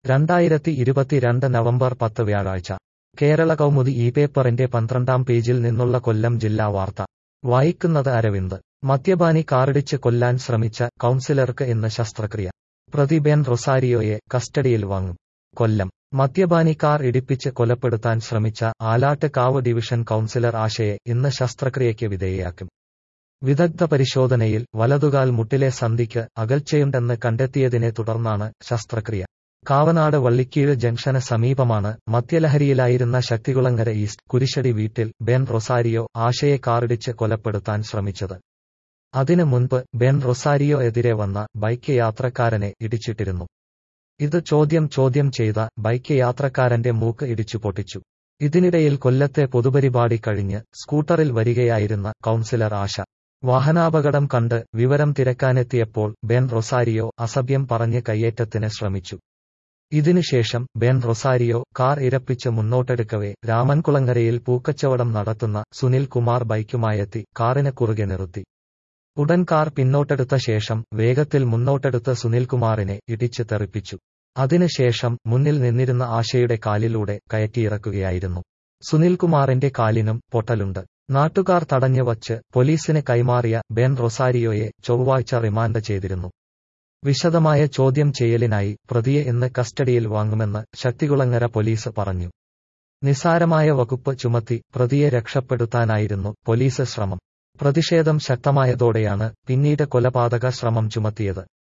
രണ്ടായിരത്തി ഇരുപത്തിരണ്ട് നവംബർ പത്ത് വ്യാഴാഴ്ച കേരള കൗമുദി ഈ പേപ്പറിന്റെ പന്ത്രണ്ടാം പേജിൽ നിന്നുള്ള കൊല്ലം ജില്ലാ വാർത്ത വായിക്കുന്നത് അരവിന്ദ് മദ്യപാനി കാറിടിച്ച് കൊല്ലാൻ ശ്രമിച്ച കൗൺസിലർക്ക് ഇന്ന് ശസ്ത്രക്രിയ പ്രതി ബെൻ റൊസാരിയോയെ കസ്റ്റഡിയിൽ വാങ്ങും കൊല്ലം മദ്യപാനി കാർ ഇടിപ്പിച്ച് കൊലപ്പെടുത്താൻ ശ്രമിച്ച ആലാട്ട് കാവ് ഡിവിഷൻ കൗൺസിലർ ആശയെ ഇന്ന് ശസ്ത്രക്രിയയ്ക്ക് വിധേയയാക്കും വിദഗ്ധ പരിശോധനയിൽ വലതുകാൽ മുട്ടിലെ സന്ധിക്ക് അകൽച്ചയുണ്ടെന്ന് കണ്ടെത്തിയതിനെ തുടർന്നാണ് ശസ്ത്രക്രിയ കാവനാട് വള്ളിക്കീഴ് ജംഗ്ഷന് സമീപമാണ് മദ്യലഹരിയിലായിരുന്ന ശക്തികുളങ്ങര ഈസ്റ്റ് കുരിശടി വീട്ടിൽ ബെൻ റൊസാരിയോ ആശയെ കാറിടിച്ച് കൊലപ്പെടുത്താൻ ശ്രമിച്ചത് അതിനു മുൻപ് ബെൻ റൊസാരിയോ എതിരെ വന്ന ബൈക്ക് യാത്രക്കാരനെ ഇടിച്ചിട്ടിരുന്നു ഇത് ചോദ്യം ചോദ്യം ചെയ്ത ബൈക്ക് യാത്രക്കാരന്റെ മൂക്ക് ഇടിച്ചു പൊട്ടിച്ചു ഇതിനിടയിൽ കൊല്ലത്തെ പൊതുപരിപാടി കഴിഞ്ഞ് സ്കൂട്ടറിൽ വരികയായിരുന്ന കൗൺസിലർ ആശ വാഹനാപകടം കണ്ട് വിവരം തിരക്കാനെത്തിയപ്പോൾ ബെൻ റൊസാരിയോ അസഭ്യം പറഞ്ഞ് കയ്യേറ്റത്തിന് ശ്രമിച്ചു ഇതിനുശേഷം ബെൻ റൊസാരിയോ കാർ ഇരപ്പിച്ച് മുന്നോട്ടെടുക്കവേ രാമൻകുളങ്ങരയിൽ പൂക്കച്ചവടം നടത്തുന്ന സുനിൽ കുമാർ ബൈക്കുമായെത്തി കാറിന് കുറുകെ നിർത്തി ഉടൻ കാർ പിന്നോട്ടെടുത്ത ശേഷം വേഗത്തിൽ മുന്നോട്ടെടുത്ത സുനിൽകുമാറിനെ ഇടിച്ച് തെറിപ്പിച്ചു അതിനുശേഷം മുന്നിൽ നിന്നിരുന്ന ആശയുടെ കാലിലൂടെ കയറ്റിയിറക്കുകയായിരുന്നു സുനിൽകുമാറിന്റെ കാലിനും പൊട്ടലുണ്ട് നാട്ടുകാർ തടഞ്ഞു വച്ച് പോലീസിന് കൈമാറിയ ബെൻ റൊസാരിയോയെ ചൊവ്വാഴ്ച റിമാൻഡ് ചെയ്തിരുന്നു വിശദമായ ചോദ്യം ചെയ്യലിനായി പ്രതിയെ ഇന്ന് കസ്റ്റഡിയിൽ വാങ്ങുമെന്ന് ശക്തികുളങ്ങര പോലീസ് പറഞ്ഞു നിസാരമായ വകുപ്പ് ചുമത്തി പ്രതിയെ രക്ഷപ്പെടുത്താനായിരുന്നു പോലീസ് ശ്രമം പ്രതിഷേധം ശക്തമായതോടെയാണ് പിന്നീട് കൊലപാതക ശ്രമം ചുമത്തിയത്